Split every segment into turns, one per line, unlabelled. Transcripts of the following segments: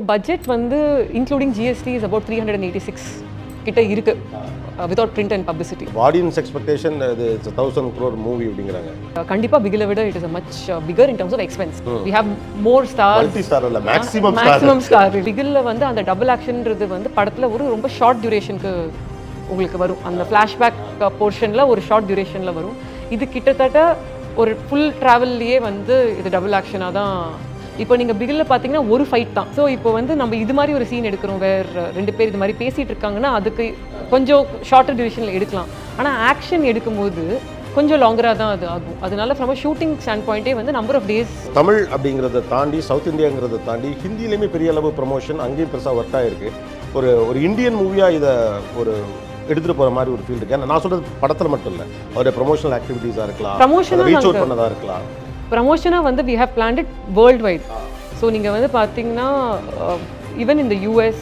Budget வந்து including GST is about three hundred and eighty six கிட்ட இருக்கு without print and publicity
audience expectation இது thousand crore movie அப்படிங்கிறாங்க
கண்டிப்பா பிகில விட it is a much bigger in terms of expense we have more stars
multi star இல்ல maximum star
maximum star பிகில்ல வந்து அந்த டபுள் ஆக்ஷன்ன்றது வந்து படத்துல ஒரு ரொம்ப ஷார்ட் டியூரேஷனுக்கு உங்களுக்கு வரும் அந்த ஃப்ளாஷ்பேக் போர்ஷனில் ஒரு ஷார்ட் டியூரேஷனில் வரும் இது கிட்டத்தட்ட ஒரு ஃபுல் ட்ராவல்லையே வந்து இது டபுள் ஆக்ஷனாக தான் இப்போ நீங்கள் பிகில்ல பார்த்தீங்கன்னா ஒரு ஃபைட் தான் ஸோ இப்போ வந்து நம்ம இது மாதிரி ஒரு சீன் எடுக்கிறோம் வேறு ரெண்டு பேர் இது மாதிரி பேசிகிட்டு இருக்காங்கன்னா அதுக்கு கொஞ்சம் ஷார்ட்டர் டியூரேஷனில் எடுக்கலாம் ஆனால் ஆக்ஷன் எடுக்கும்போது கொஞ்சம் லாங்கராக தான் அது ஆகும் அதனால ஃப்ரம் ஷூட்டிங் ஸ்டாண்ட் பாயிண்டே வந்து நம்பர் ஆஃப் டேஸ்
தமிழ் அப்படிங்கிறத தாண்டி சவுத் இந்தியாங்கிறத தாண்டி ஹிந்திலையுமே பெரிய அளவு ப்ரமோஷன் அங்கேயும் பெருசாக ஒர்க் ஆயிருக்கு ஒரு ஒரு இந்தியன் மூவியாக இதை ஒரு எடுத்துகிட்டு போகிற மாதிரி ஒரு ஃபீல் இருக்கு ஏன்னா நான் சொல்கிறது படத்தில் மட்டும் இல்லை அவருடைய ப்ரொமோஷனல் ஆக்டிவிட்டீஸாக இருக்கலாம்
Promotional-ஆ
ரீச் அவுட்
நாங்க-
பண்ணதாக இருக்கலாம்
ப்ரமோஷனாக வந்து we have planned it worldwide so நீங்கள் வந்து பார்த்தீங்கன்னா ஈவன் இந்த US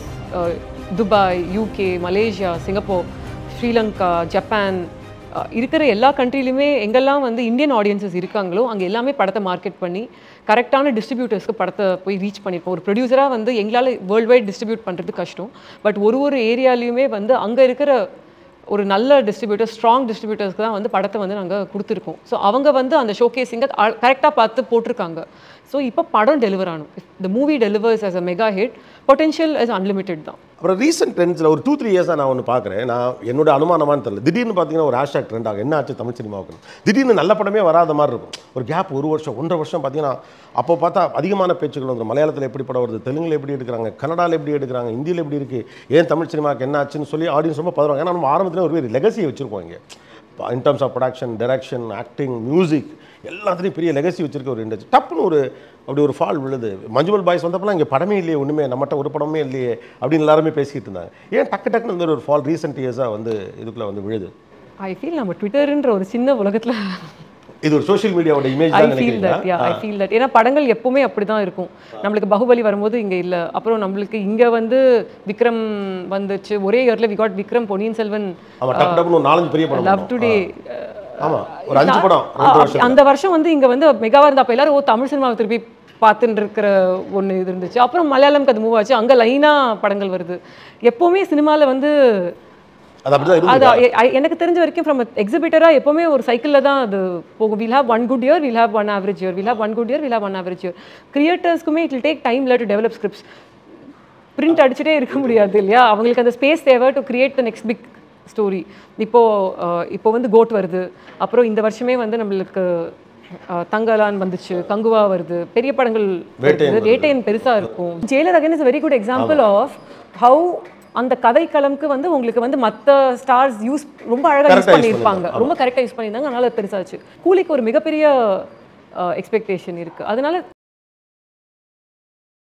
Dubai UK Malaysia Singapore Sri Lanka Japan அஹ், இருக்கிற எல்லா கண்ட்ரிலையுமே எங்கெல்லாம் வந்து இந்தியன் ஆடியன்சஸ் இருக்காங்களோ அங்கே எல்லாமே படத்தை மார்க்கெட் பண்ணி கரெக்டான டிஸ்ட்ரிபியூட்டர்ஸ்க்கு படத்தை போய் ரீச் பண்ணியிருப்போம் ஒரு ப்ரொடியூசராக வந்து எங்களால் வேர்ல்ட் வைட் டிஸ்ட்ரிபியூட் பண்ணுறது கஷ்டம் பட் ஒரு ஒரு ஏரியாலையுமே வந்து அங்கே இருக்கிற ஒரு நல்ல டிஸ்ட்ரிபியூட்டர் ஸ்ட்ராங் டிஸ்ட்ரிபியூட்டர்ஸ்க்கு தான் வந்து படத்தை வந்து நாங்கள் கொடுத்துருக்கோம் ஸோ அவங்க வந்து அந்த ஷோகேஸிங்கை கரெக்டாக பார்த்து போட்டிருக்காங்க ஸோ இப்போ படம் டெலிவர் ஆகணும் the movie delivers as a mega hit potential as unlimited தான்
அப்புறம் ரீசெண்ட் ட்ரெண்ட்ஸில் ஒரு டூ த்ரீ இயர்ஸாக நான் ஒன்று பார்க்குறேன் நான் என்னோட அனுமானமான்னு தெரியல திடீர்னு பார்த்தீங்கன்னா ஒரு ஹேஷ்டாக் ட்ரெண்ட் ஆகும் என்ன ஆச்சு தமிழ் சினிமாவுக்கு திடீர்னு நல்ல படமே வராத மாதிரி இருக்கும் ஒரு கேப் ஒரு வருஷம் ஒன்றரை வருஷம் பார்த்தீங்கன்னா அப்போ பார்த்தா அதிகமான பேச்சுக்கள் வந்துடும் மலையாளத்தில் எப்படி படம் வருது தெலுங்குல எப்படி எடுக்கிறாங்க கன்னடாவில் எப்படி எடுக்கிறாங்க ஹிந்தியில் எப்படி இருக்குது ஏன் தமிழ் சினிமாவுக்கு என்ன ஆச்சுன்னு சொல்லி ஆடியன்ஸ் ரொம்ப பதறாங்க ஏன்னா நம்ம ஆரம்பத்தில் ஒரு லெகசியை வச்சுருக்கோம் இங்கே in terms of production direction acting music எல்லாத்துலேயும் பெரிய லெகசி வச்சிருக்க ஒரு இண்டஸ்ட்ரி டப்புன்னு ஒரு அப்படி ஒரு ஃபால் விழுது மஞ்சுமல் பாய்ஸ் வந்தப்பலாம் இங்கே படமே இல்லையே ஒன்றுமே நம்மகிட்ட ஒரு படமே இல்லையே அப்படின்னு எல்லாருமே பேசிக்கிட்டு இருந்தாங்க ஏன் டக்கு டக்குன்னு இந்த ஒரு ஃபால் ரீசெண்ட் இயர்ஸாக வந்து இதுக்குள்ளே வந்து விழுது
ஐ ஃபீல் நம்ம ட்விட்டர்ன்ற ஒரு சின்ன உலகத்தில்
இது ஒரு சோஷியல் மீடியாவோட இமேஜ்
ஐ
தான்
ஃபீல் தட் யா
நினைக்கிறீங்களா
ஐ ஃபீல் தட் ஏன்னா படங்கள் எப்பவுமே அப்படி தான் இருக்கும் நம்மளுக்கு பாகுபலி வரும்போது இங்கே இல்லை அப்புறம் நம்மளுக்கு இங்கே வந்து விக்ரம் வந்துச்சு ஒரே இயரில் வி காட் விக்ரம் பொன்னியின் செல்வன்
ஆமாம் டக்கு டக்குன்னு ஒரு நாலஞ்சு பெரிய படம்
லவ் டுடே
ஆமாம் ஒரு அஞ்சு படம் ரெண்டு வருஷம்
அந்த வருஷம் வந்து இங்க வந்து மெகாவா இருந்த அப்ப எல்லாரும் ஓ தமிழ் சினிமாவை திருப்பி பார்த்துட்டு இருக்கிற ஒண்ணு இது இருந்துச்சு அப்புறம் மலையாளம்க்கு அது மூவ் ஆச்சு அங்க லைனா படங்கள் வருது எப்பவுமே சினிமால வந்து
அது அப்படி தான்
அது
இருந்தது
எ- ஐ- எனக்கு தெரிஞ்ச வரைக்கும் ஃப்ரம் எக்ஸிபிட்டரா எப்பவுமே ஒரு சைக்கிள்ல தான் அது போகும் will have one good year will have one average year will have one good year will have one average year கிரியேட்டர்ஸ்க்குமே இட் வில் டேக் டைம்ல டு டெவலப் ஸ்கிரிப்ட்ஸ் பிரிண்ட் அடிச்சுட்டே இருக்க முடியாது இல்லையா அவங்களுக்கு அந்த ஸ்பேஸ் தேவை to create the next big story இப்போ அஹ், இப்போ வந்து கோட் வருது அப்புறம் இந்த வருஷமே வந்து நம்மளுக்கு அஹ், தங்கலான் வந்துச்சு கங்குவா வருது பெரிய படங்கள்
வேட்டையன்
வருது வேட்டையன் பெருசா இருக்கும் Jailer again is very good example of how அந்த கதை களம்க்கு வந்து உங்களுக்கு வந்து மற்ற ஸ்டார்ஸ் யூஸ் ரொம்ப அழகா
Correct ஆ
யூஸ்
use
பண்ணியிருப்பாங்க
பண்ணிருந்தாங்க.
ரொம்ப கரெக்டாக யூஸ் பண்ணியிருந்தாங்க அதனால அது பெருசாச்சு கூலிக்கு ஒரு மிகப்பெரிய எக்ஸ்பெக்டேஷன் இருக்கு அதனால